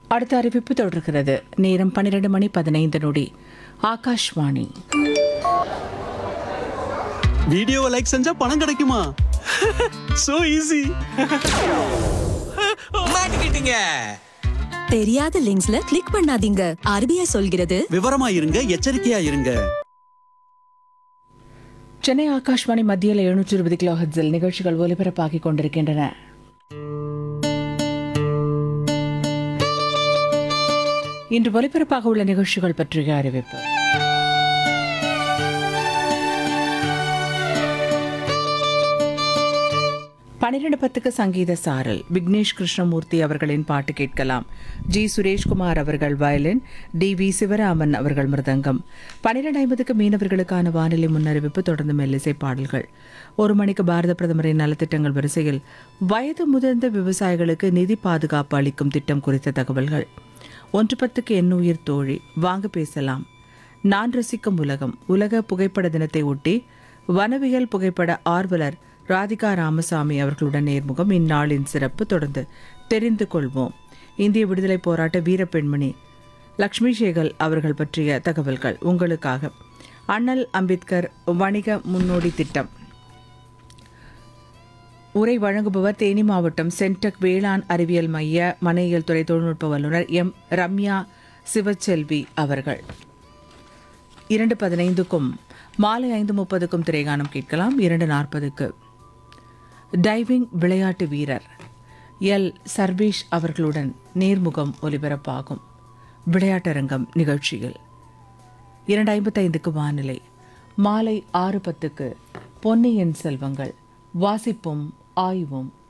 அடுத்த அறிவிப்பு தொடர்கிறது நேரம் பன்னிரண்டு மணி பதினைந்து நொடி ஆகாஷ்வாணி வீடியோவை லைக் செஞ்சா பணம் கிடைக்குமா சோ ஈஸி மாட்டிக்கிட்டீங்க தெரியாத லிங்க்ஸ்ல கிளிக் பண்ணாதீங்க ஆர்பிஐ சொல்கிறது விவரமா இருங்க எச்சரிக்கையா இருங்க சென்னை ஆகாஷ்வாணி மத்தியில் எழுநூற்றி இருபது கிலோ ஹெட்ஸில் நிகழ்ச்சிகள் ஒலிபரப்பாகிக் கொண்டிருக்கின்றன இன்று ஒலிபரப்பாக உள்ள நிகழ்ச்சிகள் பற்றிய அறிவிப்பு பனிரெண்டு பத்துக்கு சங்கீத சாரல் விக்னேஷ் கிருஷ்ணமூர்த்தி அவர்களின் பாட்டு கேட்கலாம் ஜி சுரேஷ்குமார் அவர்கள் வயலின் டி வி சிவராமன் அவர்கள் மிருதங்கம் பனிரெண்டு ஐம்பதுக்கு மீனவர்களுக்கான வானிலை முன்னறிவிப்பு தொடர்ந்து மெல்லிசை பாடல்கள் ஒரு மணிக்கு பாரத பிரதமரின் நலத்திட்டங்கள் வரிசையில் வயது முதிர்ந்த விவசாயிகளுக்கு நிதி பாதுகாப்பு அளிக்கும் திட்டம் குறித்த தகவல்கள் ஒன்று பத்துக்கு எண்ணுயிர் தோழி வாங்க பேசலாம் நான் ரசிக்கும் உலகம் உலக புகைப்பட தினத்தை ஒட்டி வனவியல் புகைப்பட ஆர்வலர் ராதிகா ராமசாமி அவர்களுடன் நேர்முகம் இந்நாளின் சிறப்பு தொடர்ந்து தெரிந்து கொள்வோம் இந்திய விடுதலை போராட்ட வீரப்பெண்மணி லக்ஷ்மி சேகல் அவர்கள் பற்றிய தகவல்கள் உங்களுக்காக அண்ணல் அம்பேத்கர் வணிக முன்னோடி திட்டம் உரை வழங்குபவர் தேனி மாவட்டம் சென்டக் வேளாண் அறிவியல் மைய மனையியல் துறை தொழில்நுட்ப வல்லுநர் எம் ரம்யா சிவச்செல்வி அவர்கள் இரண்டு பதினைந்துக்கும் மாலை ஐந்து முப்பதுக்கும் திரைகானம் கேட்கலாம் இரண்டு நாற்பதுக்கு டைவிங் விளையாட்டு வீரர் எல் சர்வேஷ் அவர்களுடன் நேர்முகம் ஒலிபரப்பாகும் விளையாட்டரங்கம் நிகழ்ச்சியில் இரண்டு ஐம்பத்தைந்துக்கு வானிலை மாலை ஆறு பத்துக்கு பொன்னியின் செல்வங்கள் வாசிப்பும் ஆய்வும்